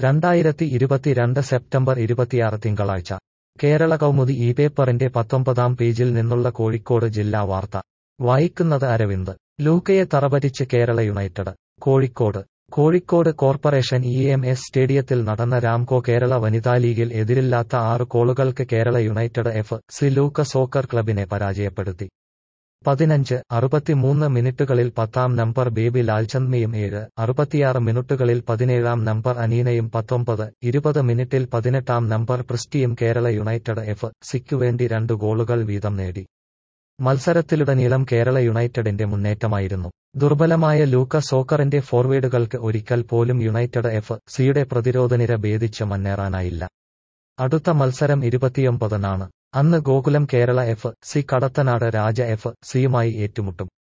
രണ്ടായിരത്തി ഇരുപത്തിരണ്ട് സെപ്റ്റംബർ ഇരുപത്തിയാറ് തിങ്കളാഴ്ച കേരള കൗമുദി ഈ പേപ്പറിന്റെ പത്തൊമ്പതാം പേജിൽ നിന്നുള്ള കോഴിക്കോട് ജില്ലാ വാർത്ത വായിക്കുന്നത് അരവിന്ദ് ലൂക്കയെ തറപറ്റിച്ച് Kerala United Kozhikode Kozhikode corporation E M S സ്റ്റേഡിയത്തിൽ നടന്ന രാംകോ കേരള വനിതാ ലീഗിൽ എതിരില്ലാത്ത ആറ് ഗോളുകൾക്ക് Kerala United F C Luca soccer ക്ലബിനെ പരാജയപ്പെടുത്തി പതിനഞ്ച് അറുപത്തിമൂന്ന് മിനിറ്റുകളിൽ പത്താം നമ്പർ ബേബി ലാൽചന്ദ്മയും ഏഴ് അറുപത്തിയാറ് മിനിറ്റുകളിൽ പതിനേഴാം നമ്പർ അനീനയും പത്തൊമ്പത് ഇരുപത് മിനിറ്റിൽ പതിനെട്ടാം നമ്പർ പ്രിസ്റ്റിയും കേരള യുണൈറ്റഡ് എഫ് സിക്കു വേണ്ടി രണ്ട് ഗോളുകൾ വീതം നേടി മത്സരത്തിലുടനീളം കേരള യുണൈറ്റഡിന്റെ മുന്നേറ്റമായിരുന്നു ദുർബലമായ ലൂക്ക സോക്കറിന്റെ ഫോർവേഡുകൾക്ക് ഒരിക്കൽ പോലും യുണൈറ്റഡ് എഫ് സിയുടെ പ്രതിരോധനിര ഭേദിച്ച് മുന്നേറാനായില്ല അടുത്ത മത്സരം ഇരുപത്തിയൊമ്പതിനാണ് അന്ന് Gokulam Kerala F C Kadathanad Raja F സിയുമായി ഏറ്റുമുട്ടും